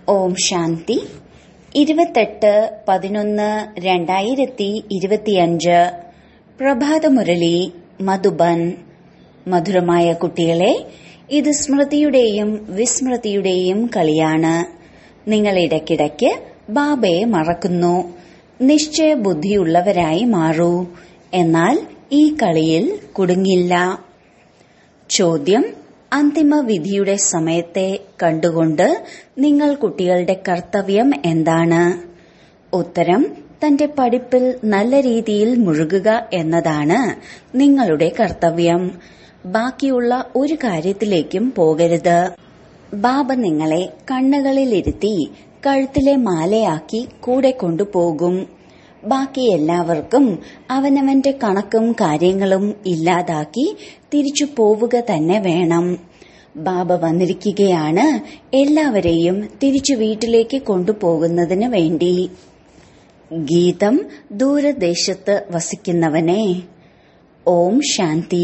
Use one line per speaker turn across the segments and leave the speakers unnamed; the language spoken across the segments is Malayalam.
ഓം ശാന്തി ഇരുപത്തെട്ട് പതിനൊന്ന് രണ്ടായിരത്തി ഇരുപത്തിയഞ്ച് പ്രഭാതമുരളി മധുബൻ മധുരമായ കുട്ടികളെ ഇത് സ്മൃതിയുടെയും വിസ്മൃതിയുടെയും കളിയാണ് നിങ്ങൾ ഇടയ്ക്കിടയ്ക്ക് ബാബയെ മറക്കുന്നു നിശ്ചയബുദ്ധിയുള്ളവരായി മാറൂ എന്നാൽ ഈ കളിയിൽ കുടുങ്ങില്ല ചോദ്യം അന്തിമ വിധിയുടെ സമയത്തെ കണ്ടുകൊണ്ട് നിങ്ങൾ കുട്ടികളുടെ കർത്തവ്യം എന്താണ് ഉത്തരം തന്റെ പഠിപ്പിൽ നല്ല രീതിയിൽ മുഴുകുക എന്നതാണ് നിങ്ങളുടെ കർത്തവ്യം ബാക്കിയുള്ള ഒരു കാര്യത്തിലേക്കും പോകരുത് ബാബ നിങ്ങളെ കണ്ണുകളിലിരുത്തി കഴുത്തിലെ മാലയാക്കി കൂടെ കൊണ്ടുപോകും ബാക്കി എല്ലാവർക്കും അവനവന്റെ കണക്കും കാര്യങ്ങളും ഇല്ലാതാക്കി തിരിച്ചു പോവുക തന്നെ വേണം ബാബ വന്നിരിക്കുകയാണ് എല്ലാവരെയും തിരിച്ചു വീട്ടിലേക്ക് കൊണ്ടുപോകുന്നതിന് വേണ്ടി ഗീതം ദൂരദേശത്ത് വസിക്കുന്നവനെ ഓം ശാന്തി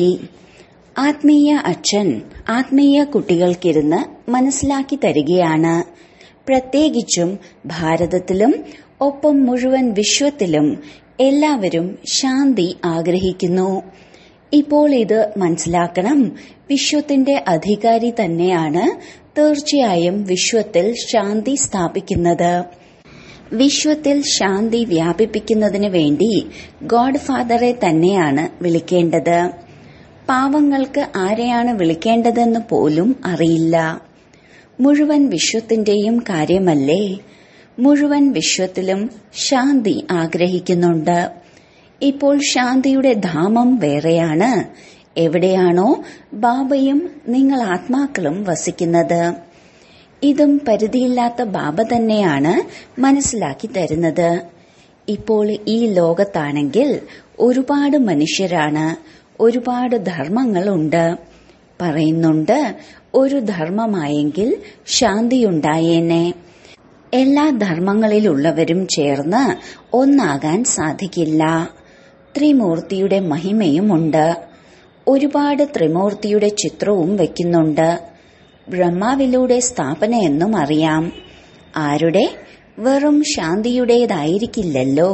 ആത്മീയ അച്ഛൻ ആത്മീയ കുട്ടികൾക്കിരുന്ന് മനസ്സിലാക്കി തരികയാണ് പ്രത്യേകിച്ചും ഭാരതത്തിലും ഒപ്പം മുഴുവൻ വിശ്വത്തിലും എല്ലാവരും ശാന്തി ആഗ്രഹിക്കുന്നു ഇപ്പോൾ ഇത് മനസ്സിലാക്കണം വിശ്വത്തിന്റെ അധികാരി തന്നെയാണ് തീർച്ചയായും വിശ്വത്തിൽ ശാന്തി സ്ഥാപിക്കുന്നത് വിശ്വത്തിൽ ശാന്തി വ്യാപിപ്പിക്കുന്നതിന് വേണ്ടി ഗോഡ് ഫാദറെ തന്നെയാണ് വിളിക്കേണ്ടത് പാവങ്ങൾക്ക് ആരെയാണ് വിളിക്കേണ്ടതെന്ന് പോലും അറിയില്ല മുഴുവൻ വിശ്വത്തിന്റെയും കാര്യമല്ലേ മുഴുവൻ വിശ്വത്തിലും ശാന്തി ആഗ്രഹിക്കുന്നുണ്ട് ഇപ്പോൾ ശാന്തിയുടെ ധാമം വേറെയാണ് എവിടെയാണോ ബാബയും നിങ്ങൾ ആത്മാക്കളും വസിക്കുന്നത് ഇതും പരിധിയില്ലാത്ത ബാബ തന്നെയാണ് മനസ്സിലാക്കി തരുന്നത് ഇപ്പോൾ ഈ ലോകത്താണെങ്കിൽ ഒരുപാട് മനുഷ്യരാണ് ഒരുപാട് ധർമ്മങ്ങളുണ്ട് പറയുന്നുണ്ട് ഒരു ധർമ്മമായെങ്കിൽ ശാന്തിയുണ്ടായേനെ എല്ലാ ധർമ്മങ്ങളിലുള്ളവരും ചേർന്ന് ഒന്നാകാൻ സാധിക്കില്ല ത്രിമൂർത്തിയുടെ മഹിമയുമുണ്ട് ഒരുപാട് ത്രിമൂർത്തിയുടെ ചിത്രവും വെക്കുന്നുണ്ട് ബ്രഹ്മാവിലൂടെ സ്ഥാപനയെന്നും അറിയാം ആരുടെ വെറും ശാന്തിയുടേതായിരിക്കില്ലല്ലോ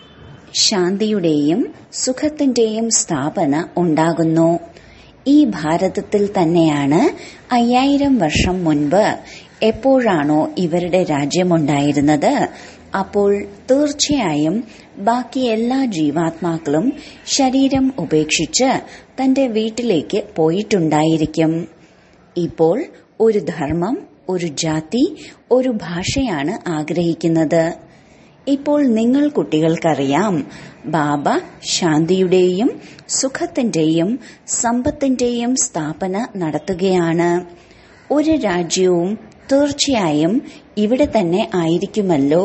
ശാന്തിയുടെയും സുഖത്തിന്റെയും സ്ഥാപന ഉണ്ടാകുന്നു ഈ ഭാരതത്തിൽ തന്നെയാണ് അയ്യായിരം വർഷം മുൻപ് എപ്പോഴാണോ ഇവരുടെ രാജ്യമുണ്ടായിരുന്നത് അപ്പോൾ തീർച്ചയായും ബാക്കി എല്ലാ ജീവാത്മാക്കളും ശരീരം ഉപേക്ഷിച്ച് തന്റെ വീട്ടിലേക്ക് പോയിട്ടുണ്ടായിരിക്കും ഇപ്പോൾ ഒരു ധർമ്മം ഒരു ജാതി ഒരു ഭാഷയാണ് ആഗ്രഹിക്കുന്നത് ഇപ്പോൾ നിങ്ങൾ കുട്ടികൾക്കറിയാം ബാബ ശാന്തിയുടെയും സുഖത്തിന്റെയും സമ്പത്തിന്റെയും സ്ഥാപന നടത്തുകയാണ് ഒരു രാജ്യവും തീർച്ചയായും ഇവിടെ തന്നെ ആയിരിക്കുമല്ലോ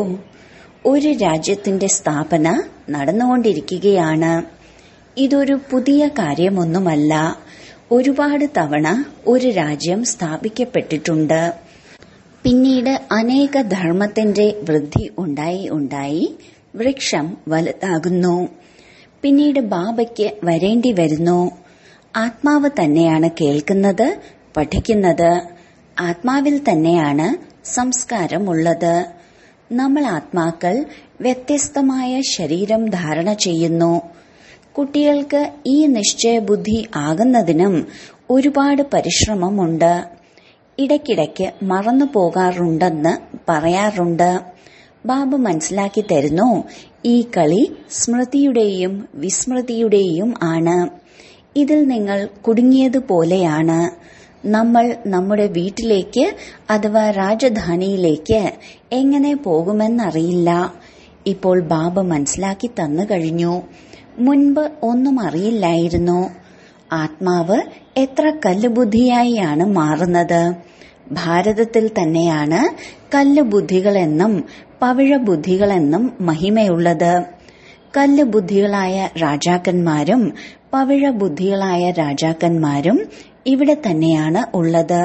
ഒരു രാജ്യത്തിന്റെ സ്ഥാപന നടന്നുകൊണ്ടിരിക്കുകയാണ് ഇതൊരു പുതിയ കാര്യമൊന്നുമല്ല ഒരുപാട് തവണ ഒരു രാജ്യം സ്ഥാപിക്കപ്പെട്ടിട്ടുണ്ട് പിന്നീട് അനേക ധർമ്മത്തിന്റെ വൃദ്ധി ഉണ്ടായി ഉണ്ടായി വൃക്ഷം വലുതാകുന്നു പിന്നീട് ബാബയ്ക്ക് വരേണ്ടി വരുന്നു ആത്മാവ് തന്നെയാണ് കേൾക്കുന്നത് പഠിക്കുന്നത് ആത്മാവിൽ തന്നെയാണ് സംസ്കാരമുള്ളത് നമ്മൾ ആത്മാക്കൾ വ്യത്യസ്തമായ ശരീരം ധാരണ ചെയ്യുന്നു കുട്ടികൾക്ക് ഈ നിശ്ചയബുദ്ധി ആകുന്നതിനും ഒരുപാട് പരിശ്രമമുണ്ട് ഇടയ്ക്കിടയ്ക്ക് മറന്നു പോകാറുണ്ടെന്ന് പറയാറുണ്ട് ബാബു മനസ്സിലാക്കി തരുന്നു ഈ കളി സ്മൃതിയുടെയും വിസ്മൃതിയുടെയും ആണ് ഇതിൽ നിങ്ങൾ കുടുങ്ങിയതുപോലെയാണ് നമ്മൾ നമ്മുടെ വീട്ടിലേക്ക് അഥവാ രാജധാനിയിലേക്ക് എങ്ങനെ പോകുമെന്നറിയില്ല ഇപ്പോൾ ബാബ മനസ്സിലാക്കി തന്നു കഴിഞ്ഞു മുൻപ് ഒന്നും അറിയില്ലായിരുന്നു ആത്മാവ് എത്ര കല്ലുബുദ്ധിയായാണ് മാറുന്നത് ഭാരതത്തിൽ തന്നെയാണ് കല്ലുബുദ്ധികളെന്നും പവിഴബുദ്ധികളെന്നും മഹിമയുള്ളത് കല്ലുബുദ്ധികളായ രാജാക്കന്മാരും പവിഴബുദ്ധികളായ രാജാക്കന്മാരും ഇവിടെ തന്നെയാണ് ഉള്ളത്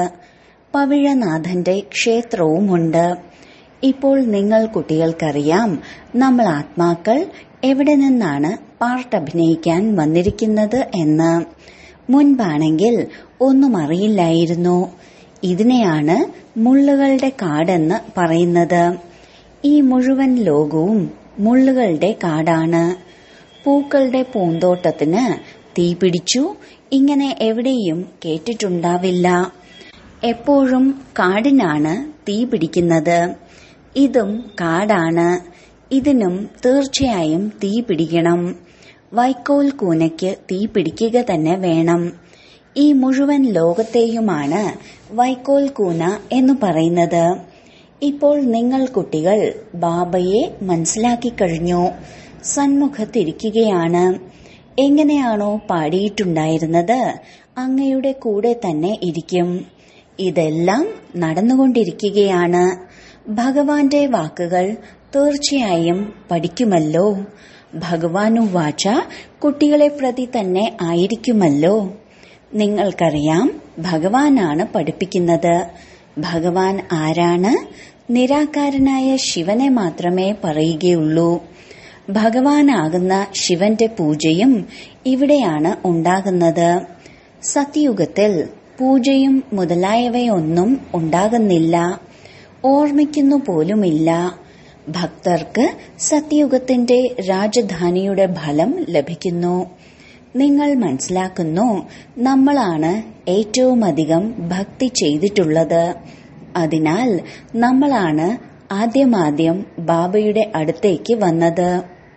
പവിഴനാഥന്റെ ക്ഷേത്രവുമുണ്ട് ഇപ്പോൾ നിങ്ങൾ കുട്ടികൾക്കറിയാം നമ്മൾ ആത്മാക്കൾ എവിടെ നിന്നാണ് പാർട്ട് അഭിനയിക്കാൻ വന്നിരിക്കുന്നത് എന്ന് മുൻപാണെങ്കിൽ ഒന്നും അറിയില്ലായിരുന്നു ഇതിനെയാണ് മുള്ളുകളുടെ കാടെന്ന് പറയുന്നത് ഈ മുഴുവൻ ലോകവും മുള്ളുകളുടെ കാടാണ് പൂക്കളുടെ പൂന്തോട്ടത്തിന് തീ പിടിച്ചു ഇങ്ങനെ എവിടെയും കേട്ടിട്ടുണ്ടാവില്ല എപ്പോഴും കാടിനാണ് തീ പിടിക്കുന്നത് ഇതും കാടാണ് ഇതിനും തീർച്ചയായും തീ പിടിക്കണം വൈക്കോൽ കൂനയ്ക്ക് തീ പിടിക്കുക തന്നെ വേണം ഈ മുഴുവൻ ലോകത്തെയുമാണ് വൈക്കോൽ കൂന എന്ന് പറയുന്നത് ഇപ്പോൾ നിങ്ങൾ കുട്ടികൾ ബാബയെ മനസ്സിലാക്കി കഴിഞ്ഞു സന്മുഖത്തിരിക്കുകയാണ് എങ്ങനെയാണോ പാടിയിട്ടുണ്ടായിരുന്നത് അങ്ങയുടെ കൂടെ തന്നെ ഇരിക്കും ഇതെല്ലാം നടന്നുകൊണ്ടിരിക്കുകയാണ് ഭഗവാന്റെ വാക്കുകൾ തീർച്ചയായും പഠിക്കുമല്ലോ ഭഗവാനു വാച കുട്ടികളെ പ്രതി തന്നെ ആയിരിക്കുമല്ലോ നിങ്ങൾക്കറിയാം ഭഗവാനാണ് പഠിപ്പിക്കുന്നത് ഭഗവാൻ ആരാണ് നിരാകാരനായ ശിവനെ മാത്രമേ പറയുകയുള്ളൂ ഭഗവാനാകുന്ന ശിവന്റെ പൂജയും ഇവിടെയാണ് ഉണ്ടാകുന്നത് സത്യയുഗത്തിൽ പൂജയും മുതലായവയൊന്നും ഉണ്ടാകുന്നില്ല ഓർമ്മിക്കുന്നു പോലുമില്ല ഭക്തർക്ക് സത്യയുഗത്തിന്റെ രാജധാനിയുടെ ഫലം ലഭിക്കുന്നു നിങ്ങൾ മനസ്സിലാക്കുന്നു നമ്മളാണ് ഏറ്റവുമധികം ഭക്തി ചെയ്തിട്ടുള്ളത് അതിനാൽ നമ്മളാണ് ആദ്യമാദ്യം ബാബയുടെ അടുത്തേക്ക് വന്നത്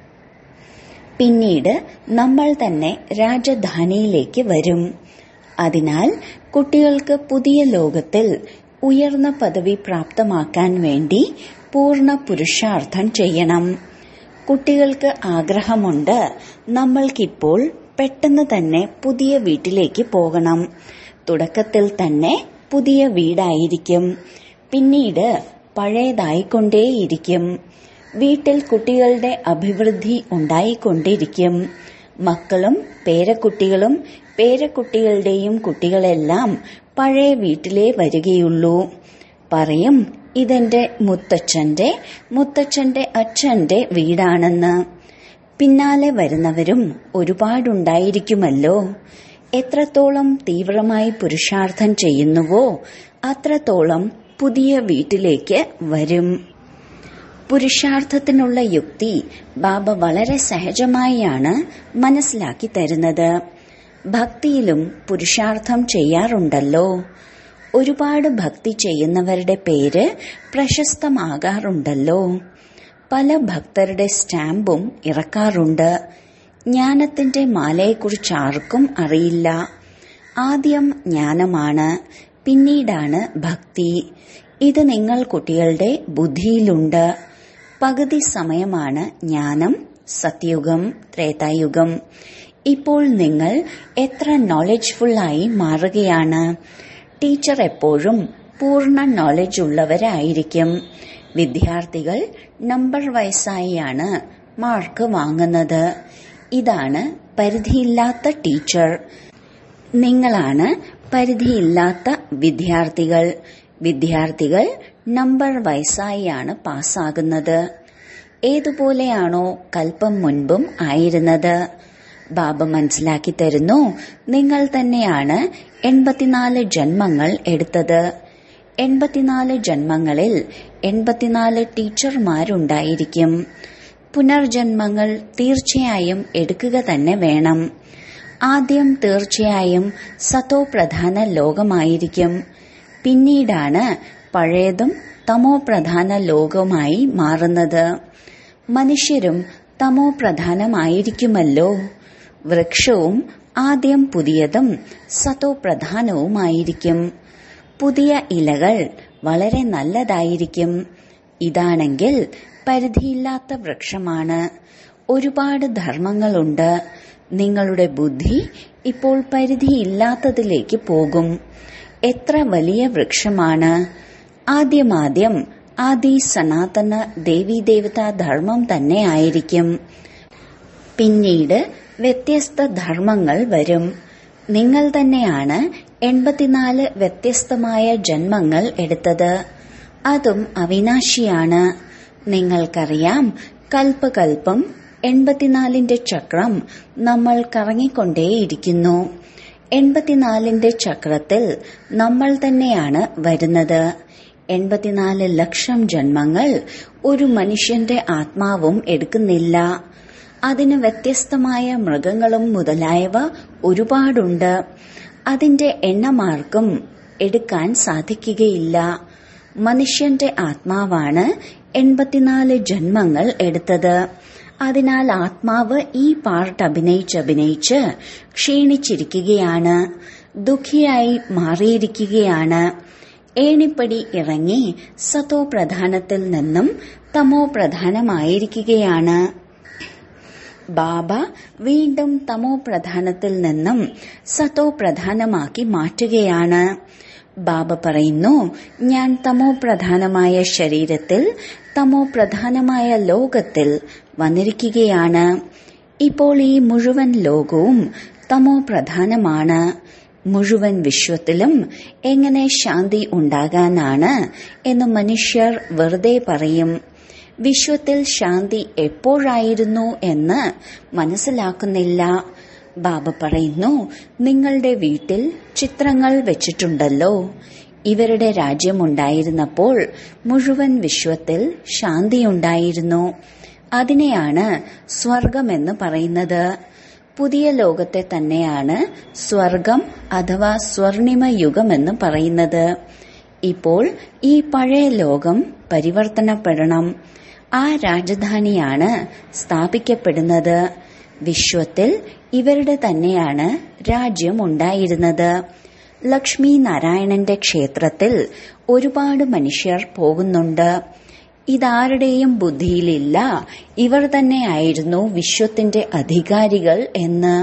പിന്നീട് നമ്മൾ തന്നെ രാജധാനിയിലേക്ക് വരും അതിനാൽ കുട്ടികൾക്ക് പുതിയ ലോകത്തിൽ ഉയർന്ന പദവി പ്രാപ്തമാക്കാൻ വേണ്ടി പൂർണ്ണ പുരുഷാർത്ഥം ചെയ്യണം കുട്ടികൾക്ക് ആഗ്രഹമുണ്ട് നമ്മൾക്കിപ്പോൾ പെട്ടെന്ന് തന്നെ പുതിയ വീട്ടിലേക്ക് പോകണം തുടക്കത്തിൽ തന്നെ പുതിയ വീടായിരിക്കും പിന്നീട് പഴയതായിക്കൊണ്ടേയിരിക്കും വീട്ടിൽ കുട്ടികളുടെ അഭിവൃദ്ധി ഉണ്ടായിക്കൊണ്ടിരിക്കും മക്കളും പേരക്കുട്ടികളും പേരക്കുട്ടികളുടെയും കുട്ടികളെല്ലാം പഴയ വീട്ടിലേ വരികയുള്ളൂ പറയും ഇതെന്റെ മുത്തച്ഛന്റെ മുത്തച്ഛന്റെ അച്ഛന്റെ വീടാണെന്ന് പിന്നാലെ വരുന്നവരും ഒരുപാടുണ്ടായിരിക്കുമല്ലോ എത്രത്തോളം തീവ്രമായി പുരുഷാർത്ഥം ചെയ്യുന്നുവോ അത്രത്തോളം പുതിയ വീട്ടിലേക്ക് വരും പുരുഷാർത്ഥത്തിനുള്ള യുക്തി ബാബ വളരെ സഹജമായാണ് മനസ്സിലാക്കി തരുന്നത് ഭക്തിയിലും പുരുഷാർത്ഥം ചെയ്യാറുണ്ടല്ലോ ഒരുപാട് ഭക്തി ചെയ്യുന്നവരുടെ പേര് പ്രശസ്തമാകാറുണ്ടല്ലോ പല ഭക്തരുടെ സ്റ്റാമ്പും ഇറക്കാറുണ്ട് ജ്ഞാനത്തിന്റെ മാലയെക്കുറിച്ച് ആർക്കും അറിയില്ല ആദ്യം ജ്ഞാനമാണ് പിന്നീടാണ് ഭക്തി ഇത് നിങ്ങൾ കുട്ടികളുടെ ബുദ്ധിയിലുണ്ട് പകുതി സമയമാണ് ജ്ഞാനം സത്യുഗം ത്രേതായുഗം ഇപ്പോൾ നിങ്ങൾ എത്ര നോളജ്ഫുള്ളായി മാറുകയാണ് ടീച്ചർ എപ്പോഴും പൂർണ്ണ നോളജ് ഉള്ളവരായിരിക്കും വിദ്യാർത്ഥികൾ നമ്പർ വയസ്സായാണ് മാർക്ക് വാങ്ങുന്നത് ഇതാണ് പരിധിയില്ലാത്ത ടീച്ചർ നിങ്ങളാണ് പരിധിയില്ലാത്ത വിദ്യാർത്ഥികൾ വിദ്യാർത്ഥികൾ നമ്പർ വയസ്സായാണ് പാസ്സാകുന്നത് ഏതുപോലെയാണോ കൽപ്പം മുൻപും ആയിരുന്നത് ബാബ മനസ്സിലാക്കി തരുന്നു നിങ്ങൾ തന്നെയാണ് എൺപത്തിനാല് ജന്മങ്ങൾ എടുത്തത് എൺപത്തിനാല് ജന്മങ്ങളിൽ എൺപത്തിനാല് ടീച്ചർമാരുണ്ടായിരിക്കും പുനർജന്മങ്ങൾ തീർച്ചയായും എടുക്കുക തന്നെ വേണം ആദ്യം തീർച്ചയായും സതോ പ്രധാന ലോകമായിരിക്കും പിന്നീടാണ് പഴയതും തമോ പ്രധാന ലോകമായി മാറുന്നത് മനുഷ്യരും തമോ പ്രധാനമായിരിക്കുമല്ലോ വൃക്ഷവും ആദ്യം പുതിയതും സതോ പ്രധാനവുമായിരിക്കും പുതിയ ഇലകൾ വളരെ നല്ലതായിരിക്കും ഇതാണെങ്കിൽ പരിധിയില്ലാത്ത വൃക്ഷമാണ് ഒരുപാട് ധർമ്മങ്ങളുണ്ട് നിങ്ങളുടെ ബുദ്ധി ഇപ്പോൾ പരിധിയില്ലാത്തതിലേക്ക് പോകും എത്ര വലിയ വൃക്ഷമാണ് ആദ്യമാദ്യം ആദി സനാതന ദേവീദേവതാ ധർമ്മം തന്നെ ആയിരിക്കും പിന്നീട് വ്യത്യസ്ത ധർമ്മങ്ങൾ വരും നിങ്ങൾ തന്നെയാണ് എൺപത്തിനാല് വ്യത്യസ്തമായ ജന്മങ്ങൾ എടുത്തത് അതും അവിനാശിയാണ് നിങ്ങൾക്കറിയാം കൽപ്പകൽപ്പം എൺപത്തിനാലിന്റെ ചക്രം നമ്മൾ കറങ്ങിക്കൊണ്ടേയിരിക്കുന്നു എൺപത്തിനാലിന്റെ ചക്രത്തിൽ നമ്മൾ തന്നെയാണ് വരുന്നത് എൺപത്തിനാല് ലക്ഷം ജന്മങ്ങൾ ഒരു മനുഷ്യന്റെ ആത്മാവും എടുക്കുന്നില്ല അതിന് വ്യത്യസ്തമായ മൃഗങ്ങളും മുതലായവ ഒരുപാടുണ്ട് അതിന്റെ എണ്ണമാർക്കും എടുക്കാൻ സാധിക്കുകയില്ല മനുഷ്യന്റെ ആത്മാവാണ് എൺപത്തിനാല് ജന്മങ്ങൾ എടുത്തത് അതിനാൽ ആത്മാവ് ഈ പാർട്ട് അഭിനയിച്ചഭിനയിച്ച് ക്ഷീണിച്ചിരിക്കുകയാണ് ദുഃഖിയായി മാറിയിരിക്കുകയാണ് ഏണിപ്പടി ഇറങ്ങി സതോ പ്രധാനത്തിൽ നിന്നും തമോ പ്രധാനമായിരിക്കുകയാണ് ബാബ വീണ്ടും തമോ പ്രധാനത്തിൽ നിന്നും സതോ പ്രധാനമാക്കി മാറ്റുകയാണ് ബാബ പറയുന്നു ഞാൻ തമോ പ്രധാനമായ ശരീരത്തിൽ തമോ പ്രധാനമായ ലോകത്തിൽ വന്നിരിക്കുകയാണ് ഇപ്പോൾ ഈ മുഴുവൻ ലോകവും തമോ പ്രധാനമാണ് മുഴുവൻ വിശ്വത്തിലും എങ്ങനെ ശാന്തി ഉണ്ടാകാനാണ് എന്ന് മനുഷ്യർ വെറുതെ പറയും വിശ്വത്തിൽ ശാന്തി എപ്പോഴായിരുന്നു എന്ന് മനസ്സിലാക്കുന്നില്ല ബാബ പറയുന്നു നിങ്ങളുടെ വീട്ടിൽ ചിത്രങ്ങൾ വെച്ചിട്ടുണ്ടല്ലോ ഇവരുടെ രാജ്യമുണ്ടായിരുന്നപ്പോൾ മുഴുവൻ വിശ്വത്തിൽ ശാന്തിയുണ്ടായിരുന്നു അതിനെയാണ് സ്വർഗമെന്ന് പറയുന്നത് പുതിയ ലോകത്തെ തന്നെയാണ് സ്വർഗം അഥവാ സ്വർണിമ യുഗമെന്ന് പറയുന്നത് ഇപ്പോൾ ഈ പഴയ ലോകം പരിവർത്തനപ്പെടണം ആ രാജധാനിയാണ് സ്ഥാപിക്കപ്പെടുന്നത് വിശ്വത്തിൽ ഇവരുടെ തന്നെയാണ് രാജ്യം ഉണ്ടായിരുന്നത് ലക്ഷ്മി നാരായണന്റെ ക്ഷേത്രത്തിൽ ഒരുപാട് മനുഷ്യർ പോകുന്നുണ്ട് ഇതാരുടെയും ബുദ്ധിയിലില്ല ഇവർ തന്നെയായിരുന്നു വിശ്വത്തിന്റെ അധികാരികൾ എന്ന്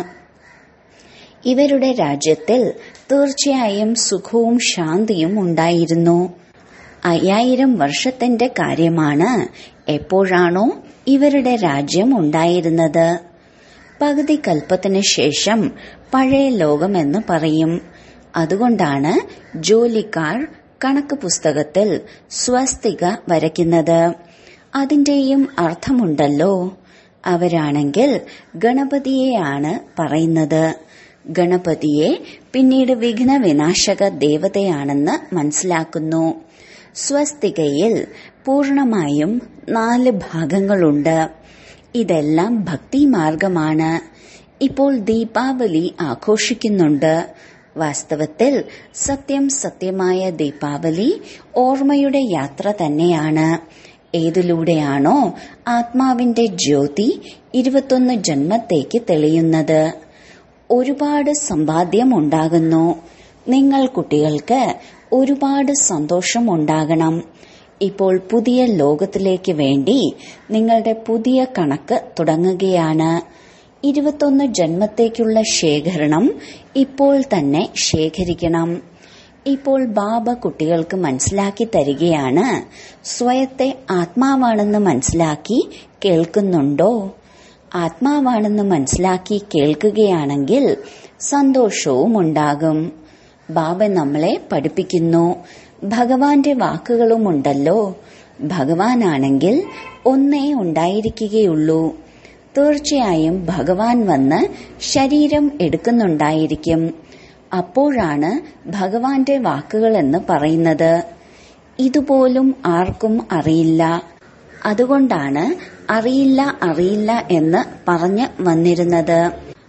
ഇവരുടെ രാജ്യത്തിൽ തീർച്ചയായും സുഖവും ശാന്തിയും ഉണ്ടായിരുന്നു അയ്യായിരം വർഷത്തിന്റെ കാര്യമാണ് എപ്പോഴാണോ ഇവരുടെ രാജ്യം ഉണ്ടായിരുന്നത് പകുതി കൽപ്പത്തിന് ശേഷം പഴയ ലോകമെന്ന് പറയും അതുകൊണ്ടാണ് ജോലിക്കാർ കണക്ക് പുസ്തകത്തിൽ സ്വസ്തിക വരയ്ക്കുന്നത് അതിന്റെയും അർത്ഥമുണ്ടല്ലോ അവരാണെങ്കിൽ ഗണപതിയെയാണ് പറയുന്നത് ഗണപതിയെ പിന്നീട് വിഘ്ന വിനാശക ദേവതയാണെന്ന് മനസ്സിലാക്കുന്നു സ്വസ്തികയിൽ പൂർണമായും നാല് ഭാഗങ്ങളുണ്ട് ഇതെല്ലാം ഭക്തി മാർഗമാണ് ഇപ്പോൾ ദീപാവലി ആഘോഷിക്കുന്നുണ്ട് വാസ്തവത്തിൽ സത്യം സത്യമായ ദീപാവലി ഓർമ്മയുടെ യാത്ര തന്നെയാണ് ഏതിലൂടെയാണോ ആത്മാവിന്റെ ജ്യോതി ഇരുപത്തൊന്ന് ജന്മത്തേക്ക് തെളിയുന്നത് ഒരുപാട് സമ്പാദ്യം ഉണ്ടാകുന്നു നിങ്ങൾ കുട്ടികൾക്ക് ഒരുപാട് സന്തോഷം ഉണ്ടാകണം ഇപ്പോൾ പുതിയ ലോകത്തിലേക്ക് വേണ്ടി നിങ്ങളുടെ പുതിയ കണക്ക് തുടങ്ങുകയാണ് ഇരുപത്തൊന്ന് ജന്മത്തേക്കുള്ള ശേഖരണം ഇപ്പോൾ തന്നെ ശേഖരിക്കണം ഇപ്പോൾ ബാബ കുട്ടികൾക്ക് മനസ്സിലാക്കി തരികയാണ് സ്വയത്തെ ആത്മാവാണെന്ന് മനസ്സിലാക്കി കേൾക്കുന്നുണ്ടോ ആത്മാവാണെന്ന് മനസ്സിലാക്കി കേൾക്കുകയാണെങ്കിൽ സന്തോഷവും ഉണ്ടാകും ബാബ നമ്മളെ പഠിപ്പിക്കുന്നു ഭഗവാന്റെ വാക്കുകളുമുണ്ടല്ലോ ഭഗവാനാണെങ്കിൽ ഒന്നേ ഉണ്ടായിരിക്കുകയുള്ളൂ തീർച്ചയായും ഭഗവാൻ വന്ന് ശരീരം എടുക്കുന്നുണ്ടായിരിക്കും അപ്പോഴാണ് ഭഗവാന്റെ വാക്കുകളെന്ന് പറയുന്നത് ഇതുപോലും ആർക്കും അറിയില്ല അതുകൊണ്ടാണ് അറിയില്ല അറിയില്ല എന്ന് പറഞ്ഞ് വന്നിരുന്നത്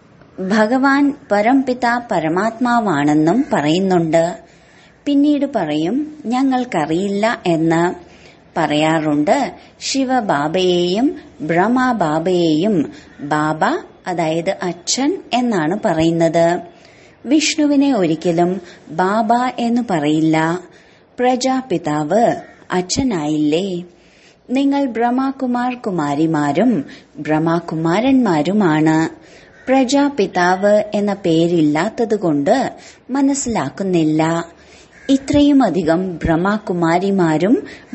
ഭഗവാൻ പരംപിത പരമാത്മാവാണെന്നും പറയുന്നുണ്ട് പിന്നീട് പറയും ഞങ്ങൾക്കറിയില്ല എന്ന് പറയാറുണ്ട് ശിവബാബയെയും ബ്രഹ്മബാബയെയും ബാബ അതായത് അച്ഛൻ എന്നാണ് പറയുന്നത് വിഷ്ണുവിനെ ഒരിക്കലും ബാബ എന്ന് പറയില്ല പ്രജാപിതാവ് അച്ഛനായില്ലേ നിങ്ങൾ ബ്രഹ്മകുമാർ കുമാരിമാരും ബ്രഹ്മകുമാരന്മാരുമാണ് പ്രജാപിതാവ് എന്ന പേരില്ലാത്തതുകൊണ്ട് മനസ്സിലാക്കുന്നില്ല ഇത്രയും അധികം ബ്രഹ്മകുമാരിമാരും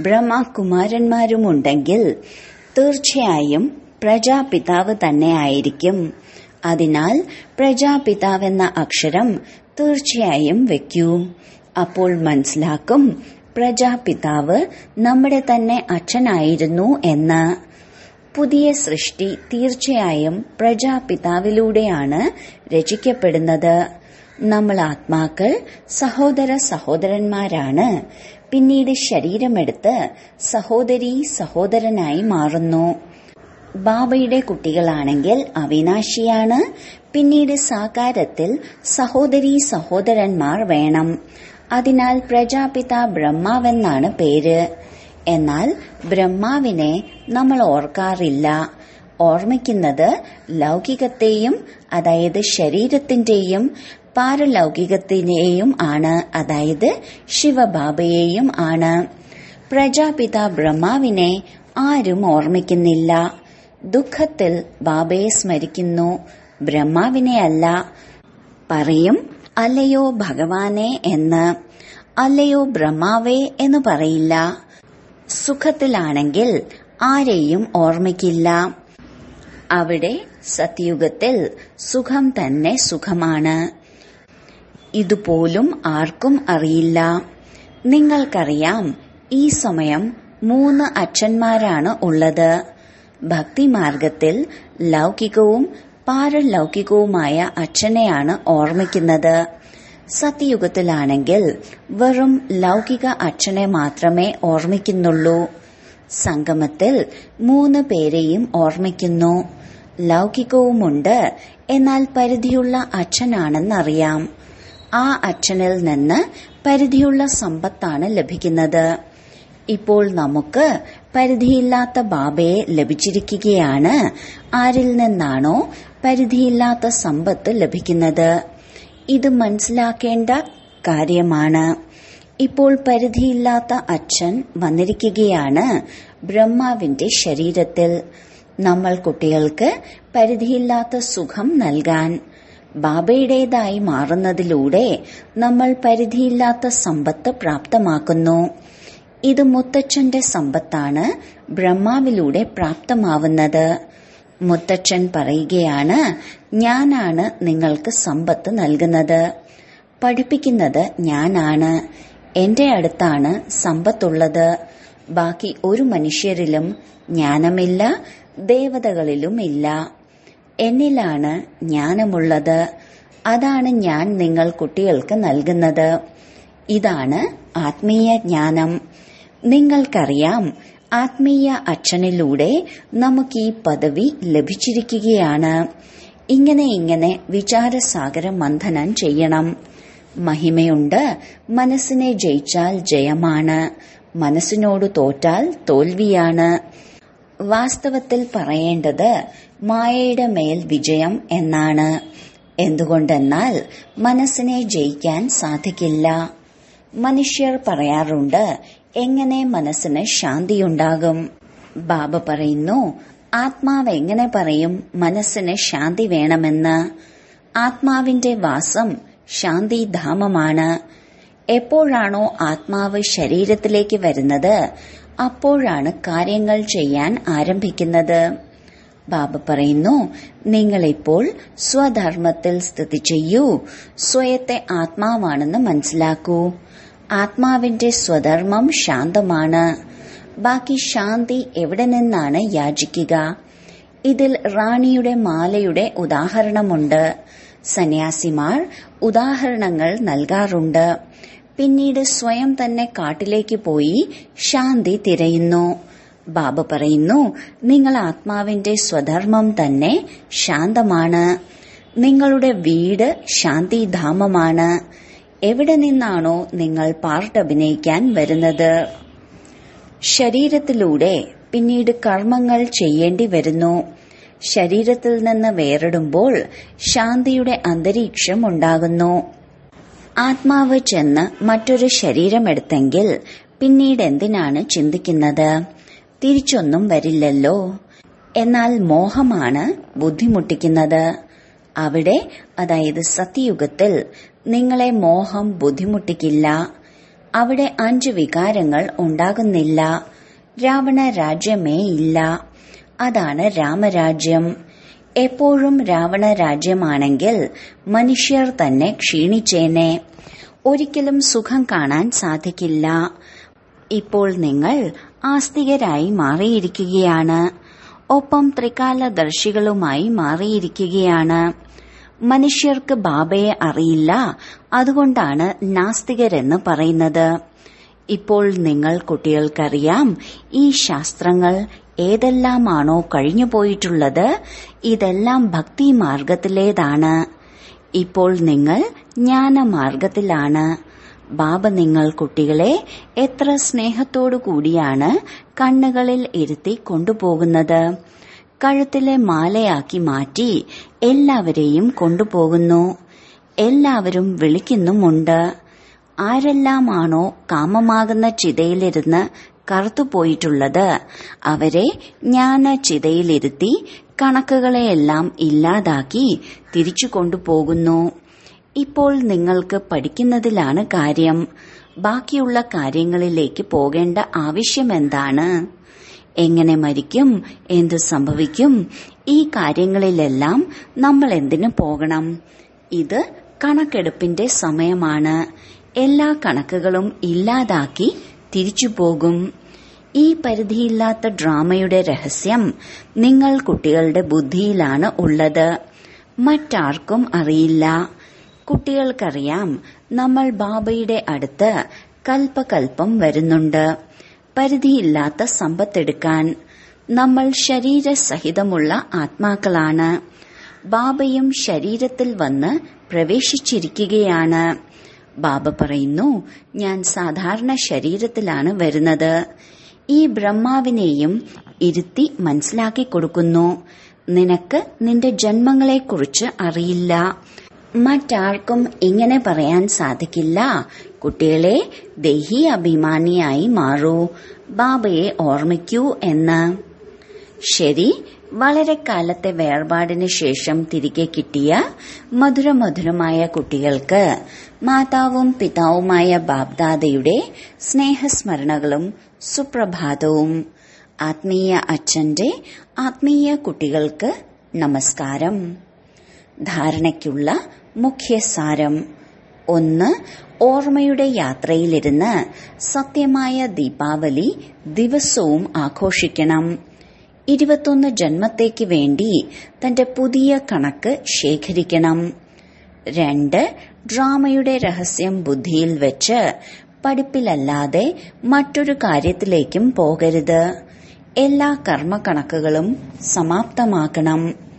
ബ്രഹ്മകുമാരന്മാരുമുണ്ടെങ്കിൽ തീർച്ചയായും പ്രജാപിതാവ് തന്നെയായിരിക്കും അതിനാൽ പ്രജാപിതാവെന്ന അക്ഷരം തീർച്ചയായും വെക്കൂ അപ്പോൾ മനസ്സിലാക്കും പ്രജാപിതാവ് നമ്മുടെ തന്നെ അച്ഛനായിരുന്നു എന്ന് പുതിയ സൃഷ്ടി തീർച്ചയായും പ്രജാപിതാവിലൂടെയാണ് രചിക്കപ്പെടുന്നത് നമ്മൾ ആത്മാക്കൾ സഹോദര സഹോദരന്മാരാണ് പിന്നീട് ശരീരമെടുത്ത് സഹോദരി സഹോദരനായി മാറുന്നു ബാബയുടെ കുട്ടികളാണെങ്കിൽ അവിനാശിയാണ് പിന്നീട് സാകാരത്തിൽ സഹോദരി സഹോദരന്മാർ വേണം അതിനാൽ പ്രജാപിത ബ്രഹ്മാവെന്നാണ് പേര് എന്നാൽ ബ്രഹ്മാവിനെ നമ്മൾ ഓർക്കാറില്ല ഓർമ്മിക്കുന്നത് ലൗകികത്തെയും അതായത് ശരീരത്തിന്റെയും പാരലൗകികത്തിനെയും ആണ് അതായത് ശിവബാബയെയും ആണ് പ്രജാപിത ബ്രഹ്മാവിനെ ആരും ഓർമ്മിക്കുന്നില്ല ദുഃഖത്തിൽ ബാബയെ സ്മരിക്കുന്നു ബ്രഹ്മാവിനെ അല്ല പറയും അല്ലയോ ഭഗവാനെ എന്ന് അല്ലയോ ബ്രഹ്മാവേ എന്ന് പറയില്ല സുഖത്തിലാണെങ്കിൽ ആരെയും ഓർമ്മിക്കില്ല അവിടെ സത്യുഗത്തിൽ സുഖം തന്നെ സുഖമാണ് ഇതുപോലും ആർക്കും അറിയില്ല നിങ്ങൾക്കറിയാം ഈ സമയം മൂന്ന് അച്ഛന്മാരാണ് ഉള്ളത് ഭക്തിമാർഗത്തിൽ ലൗകികവും പാരലൗകികവുമായ അച്ഛനെയാണ് ഓർമ്മിക്കുന്നത് സത്യയുഗത്തിലാണെങ്കിൽ വെറും ലൗകിക അച്ഛനെ മാത്രമേ ഓർമ്മിക്കുന്നുള്ളൂ സംഗമത്തിൽ മൂന്ന് പേരെയും ഓർമ്മിക്കുന്നു ലൗകികവുമുണ്ട് എന്നാൽ പരിധിയുള്ള അച്ഛനാണെന്നറിയാം ആ അച്ഛനിൽ നിന്ന് പരിധിയുള്ള സമ്പത്താണ് ലഭിക്കുന്നത് ഇപ്പോൾ നമുക്ക് പരിധിയില്ലാത്ത ബാബയെ ലഭിച്ചിരിക്കുകയാണ് ആരിൽ നിന്നാണോ പരിധിയില്ലാത്ത സമ്പത്ത് ലഭിക്കുന്നത് ഇത് മനസ്സിലാക്കേണ്ട കാര്യമാണ് ഇപ്പോൾ പരിധിയില്ലാത്ത അച്ഛൻ വന്നിരിക്കുകയാണ് ബ്രഹ്മാവിന്റെ ശരീരത്തിൽ നമ്മൾ കുട്ടികൾക്ക് പരിധിയില്ലാത്ത സുഖം നൽകാൻ ബാബയുടേതായി മാറുന്നതിലൂടെ നമ്മൾ പരിധിയില്ലാത്ത സമ്പത്ത് പ്രാപ്തമാക്കുന്നു ഇത് മുത്തച്ഛന്റെ സമ്പത്താണ് ബ്രഹ്മാവിലൂടെ പ്രാപ്തമാവുന്നത് മുത്തച്ഛൻ പറയുകയാണ് ഞാനാണ് നിങ്ങൾക്ക് സമ്പത്ത് നൽകുന്നത് പഠിപ്പിക്കുന്നത് ഞാനാണ് എന്റെ അടുത്താണ് സമ്പത്തുള്ളത് ബാക്കി ഒരു മനുഷ്യരിലും ജ്ഞാനമില്ല ദേവതകളിലും ഇല്ല എന്നിലാണ് ജ്ഞാനമുള്ളത് അതാണ് ഞാൻ നിങ്ങൾ കുട്ടികൾക്ക് നൽകുന്നത് ഇതാണ് ആത്മീയ ജ്ഞാനം നിങ്ങൾക്കറിയാം ആത്മീയ അച്ഛനിലൂടെ നമുക്ക് ഈ പദവി ലഭിച്ചിരിക്കുകയാണ് ഇങ്ങനെ ഇങ്ങനെ വിചാരസാഗര മന്ഥനം ചെയ്യണം മഹിമയുണ്ട് മനസ്സിനെ ജയിച്ചാൽ ജയമാണ് മനസ്സിനോട് തോറ്റാൽ തോൽവിയാണ് വാസ്തവത്തിൽ പറയേണ്ടത് മായയുടെ മേൽ വിജയം എന്നാണ് എന്തുകൊണ്ടെന്നാൽ മനസ്സിനെ ജയിക്കാൻ സാധിക്കില്ല മനുഷ്യർ പറയാറുണ്ട് എങ്ങനെ മനസ്സിന് ശാന്തിയുണ്ടാകും ബാബ പറയുന്നു ആത്മാവ് എങ്ങനെ പറയും മനസ്സിന് ശാന്തി വേണമെന്ന് ആത്മാവിന്റെ വാസം ശാന്തിധാമമാണ് എപ്പോഴാണോ ആത്മാവ് ശരീരത്തിലേക്ക് വരുന്നത് അപ്പോഴാണ് കാര്യങ്ങൾ ചെയ്യാൻ ആരംഭിക്കുന്നത് ബാബ പറയുന്നു നിങ്ങളിപ്പോൾ സ്വധർമ്മത്തിൽ സ്ഥിതി ചെയ്യൂ സ്വയത്തെ ആത്മാവാണെന്ന് മനസ്സിലാക്കൂ ആത്മാവിന്റെ സ്വധർമ്മം ശാന്തമാണ് ബാക്കി ശാന്തി എവിടെ നിന്നാണ് യാചിക്കുക ഇതിൽ റാണിയുടെ മാലയുടെ ഉദാഹരണമുണ്ട് സന്യാസിമാർ ഉദാഹരണങ്ങൾ നൽകാറുണ്ട് പിന്നീട് സ്വയം തന്നെ കാട്ടിലേക്ക് പോയി ശാന്തി തിരയുന്നു ബാബ പറയുന്നു നിങ്ങൾ ആത്മാവിന്റെ സ്വധർമ്മം തന്നെ ശാന്തമാണ് നിങ്ങളുടെ വീട് ശാന്തിധാമമാണ് എവിടെ നിന്നാണോ നിങ്ങൾ പാർട്ട് അഭിനയിക്കാൻ വരുന്നത് ശരീരത്തിലൂടെ പിന്നീട് കർമ്മങ്ങൾ ചെയ്യേണ്ടി വരുന്നു ശരീരത്തിൽ നിന്ന് വേറിടുമ്പോൾ ശാന്തിയുടെ അന്തരീക്ഷം ഉണ്ടാകുന്നു ആത്മാവ് ചെന്ന് മറ്റൊരു ശരീരമെടുത്തെങ്കിൽ പിന്നീട് എന്തിനാണ് ചിന്തിക്കുന്നത് തിരിച്ചൊന്നും വരില്ലല്ലോ എന്നാൽ മോഹമാണ് ബുദ്ധിമുട്ടിക്കുന്നത് അവിടെ അതായത് സത്യയുഗത്തിൽ നിങ്ങളെ മോഹം ബുദ്ധിമുട്ടിക്കില്ല അവിടെ അഞ്ച് വികാരങ്ങൾ ഉണ്ടാകുന്നില്ല രാവണ രാജ്യമേ ഇല്ല അതാണ് രാമരാജ്യം എപ്പോഴും രാവണ രാജ്യമാണെങ്കിൽ മനുഷ്യർ തന്നെ ക്ഷീണിച്ചേനെ ഒരിക്കലും സുഖം കാണാൻ സാധിക്കില്ല ഇപ്പോൾ നിങ്ങൾ ആസ്തികരായി മാറിയിരിക്കുകയാണ് ഒപ്പം ത്രികാലദർശികളുമായി മാറിയിരിക്കുകയാണ് മനുഷ്യർക്ക് ബാബയെ അറിയില്ല അതുകൊണ്ടാണ് നാസ്തികരെന്ന് പറയുന്നത് ഇപ്പോൾ നിങ്ങൾ കുട്ടികൾക്കറിയാം ഈ ശാസ്ത്രങ്ങൾ ഏതെല്ലാമാണോ കഴിഞ്ഞുപോയിട്ടുള്ളത് ഇതെല്ലാം ഭക്തി മാർഗത്തിലേതാണ് ഇപ്പോൾ നിങ്ങൾ ജ്ഞാനമാർഗത്തിലാണ് ബാബ നിങ്ങൾ കുട്ടികളെ എത്ര സ്നേഹത്തോടു കൂടിയാണ് കണ്ണുകളിൽ ഇരുത്തി കൊണ്ടുപോകുന്നത് കഴുത്തിലെ മാലയാക്കി മാറ്റി എല്ലാവരെയും കൊണ്ടുപോകുന്നു എല്ലാവരും വിളിക്കുന്നുമുണ്ട് ആരെല്ലാമാണോ കാമമാകുന്ന ചിതയിലിരുന്ന് കറുത്തുപോയിട്ടുള്ളത് അവരെ ജ്ഞാന ചിതയിലിരുത്തി കണക്കുകളെയെല്ലാം ഇല്ലാതാക്കി തിരിച്ചു കൊണ്ടുപോകുന്നു ഇപ്പോൾ നിങ്ങൾക്ക് പഠിക്കുന്നതിലാണ് കാര്യം ബാക്കിയുള്ള കാര്യങ്ങളിലേക്ക് പോകേണ്ട ആവശ്യമെന്താണ് എങ്ങനെ മരിക്കും എന്ത് സംഭവിക്കും ഈ കാര്യങ്ങളിലെല്ലാം നമ്മൾ എന്തിനു പോകണം ഇത് കണക്കെടുപ്പിന്റെ സമയമാണ് എല്ലാ കണക്കുകളും ഇല്ലാതാക്കി തിരിച്ചു പോകും ഈ പരിധിയില്ലാത്ത ഡ്രാമയുടെ രഹസ്യം നിങ്ങൾ കുട്ടികളുടെ ബുദ്ധിയിലാണ് ഉള്ളത് മറ്റാർക്കും അറിയില്ല കുട്ടികൾക്കറിയാം നമ്മൾ ബാബയുടെ അടുത്ത് കൽപ്പകൽപ്പം വരുന്നുണ്ട് പരിധിയില്ലാത്ത സമ്പത്തെടുക്കാൻ നമ്മൾ ശരീരസഹിതമുള്ള ആത്മാക്കളാണ് ബാബയും ശരീരത്തിൽ വന്ന് പ്രവേശിച്ചിരിക്കുകയാണ് ബാബ പറയുന്നു ഞാൻ സാധാരണ ശരീരത്തിലാണ് വരുന്നത് ഈ ബ്രഹ്മാവിനെയും ഇരുത്തി മനസ്സിലാക്കി കൊടുക്കുന്നു നിനക്ക് നിന്റെ ജന്മങ്ങളെക്കുറിച്ച് അറിയില്ല മറ്റാർക്കും ഇങ്ങനെ പറയാൻ സാധിക്കില്ല കുട്ടികളെ ദേഹി അഭിമാനിയായി മാറൂ ബാബയെ ഓർമ്മിക്കൂ എന്ന് ശരി വളരെ കാലത്തെ വേർപാടിന് ശേഷം തിരികെ കിട്ടിയ മധുരമധുരമായ കുട്ടികൾക്ക് മാതാവും പിതാവുമായ ബാബ്ദാദയുടെ സ്നേഹസ്മരണകളും സുപ്രഭാതവും ആത്മീയ അച്ഛന്റെ ആത്മീയ കുട്ടികൾക്ക് നമസ്കാരം ധാരണയ്ക്കുള്ള മുഖ്യസാരം ഒന്ന് ഓർമ്മയുടെ യാത്രയിലിരുന്ന് സത്യമായ ദീപാവലി ദിവസവും ആഘോഷിക്കണം ഇരുപത്തൊന്ന് ജന്മത്തേക്ക് വേണ്ടി തന്റെ പുതിയ കണക്ക് ശേഖരിക്കണം രണ്ട് ഡ്രാമയുടെ രഹസ്യം ബുദ്ധിയിൽ വെച്ച് പഠിപ്പിലല്ലാതെ മറ്റൊരു കാര്യത്തിലേക്കും പോകരുത് എല്ലാ കർമ്മക്കണക്കുകളും സമാപ്തമാക്കണം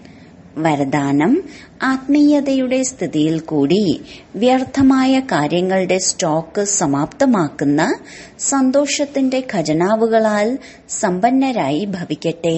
വരദാനം ആത്മീയതയുടെ സ്ഥിതിയിൽ കൂടി വ്യർത്ഥമായ കാര്യങ്ങളുടെ സ്റ്റോക്ക് സമാപ്തമാക്കുന്ന സന്തോഷത്തിന്റെ ഖജനാവുകളാൽ സമ്പന്നരായി ഭവിക്കട്ടെ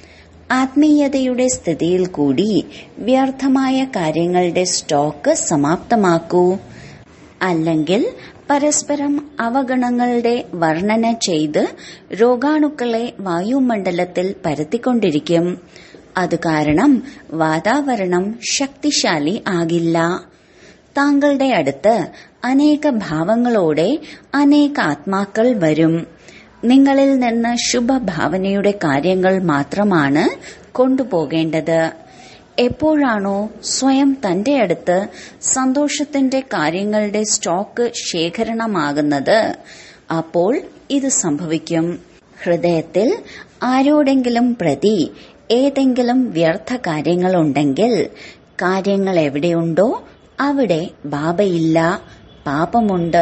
ആത്മീയതയുടെ സ്ഥിതിയിൽ കൂടി വ്യർത്ഥമായ കാര്യങ്ങളുടെ സ്റ്റോക്ക് സമാപ്തമാക്കൂ അല്ലെങ്കിൽ പരസ്പരം അവഗണങ്ങളുടെ വർണ്ണന ചെയ്ത് രോഗാണുക്കളെ വായുമണ്ഡലത്തിൽ പരത്തിക്കൊണ്ടിരിക്കും അത് കാരണം വാതാവരണം ശക്തിശാലി ആകില്ല താങ്കളുടെ അടുത്ത് അനേക ഭാവങ്ങളോടെ അനേക ആത്മാക്കൾ വരും നിങ്ങളിൽ നിന്ന് ശുഭഭാവനയുടെ കാര്യങ്ങൾ മാത്രമാണ് കൊണ്ടുപോകേണ്ടത് എപ്പോഴാണോ സ്വയം തന്റെ അടുത്ത് സന്തോഷത്തിന്റെ കാര്യങ്ങളുടെ സ്റ്റോക്ക് ശേഖരണമാകുന്നത് അപ്പോൾ ഇത് സംഭവിക്കും ഹൃദയത്തിൽ ആരോടെങ്കിലും പ്രതി ഏതെങ്കിലും വ്യർത്ഥ കാര്യങ്ങളുണ്ടെങ്കിൽ കാര്യങ്ങൾ എവിടെയുണ്ടോ അവിടെ ബാബയില്ല പാപമുണ്ട്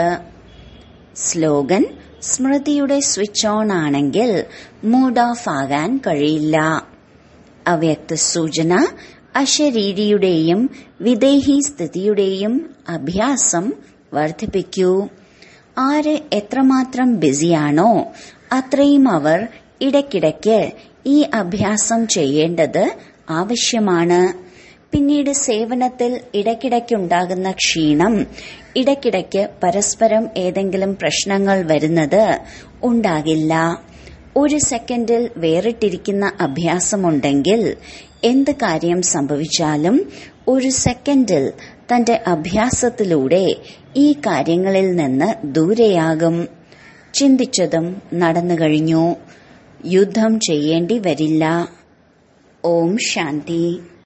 സ്ലോഗൻ സ്മൃതിയുടെ സ്വിച്ച് ഓൺ ആണെങ്കിൽ മൂഡ് ഓഫ് ആകാൻ കഴിയില്ല അവ്യക്ത സൂചന അശരീരിയുടെയും വിദേഹി സ്ഥിതിയുടെയും അഭ്യാസം വർദ്ധിപ്പിക്കൂ ആര് എത്രമാത്രം ബിസിയാണോ അത്രയും അവർ ഇടയ്ക്കിടയ്ക്ക് ഈ അഭ്യാസം ചെയ്യേണ്ടത് ആവശ്യമാണ് പിന്നീട് സേവനത്തിൽ ഇടയ്ക്കിടയ്ക്കുണ്ടാകുന്ന ക്ഷീണം ഇടയ്ക്കിടയ്ക്ക് പരസ്പരം ഏതെങ്കിലും പ്രശ്നങ്ങൾ വരുന്നത് ഉണ്ടാകില്ല ഒരു സെക്കൻഡിൽ വേറിട്ടിരിക്കുന്ന അഭ്യാസമുണ്ടെങ്കിൽ എന്ത് കാര്യം സംഭവിച്ചാലും ഒരു സെക്കൻഡിൽ തന്റെ അഭ്യാസത്തിലൂടെ ഈ കാര്യങ്ങളിൽ നിന്ന് ദൂരെയാകും ചിന്തിച്ചതും നടന്നു കഴിഞ്ഞു യുദ്ധം ചെയ്യേണ്ടി വരില്ല ഓം ശാന്തി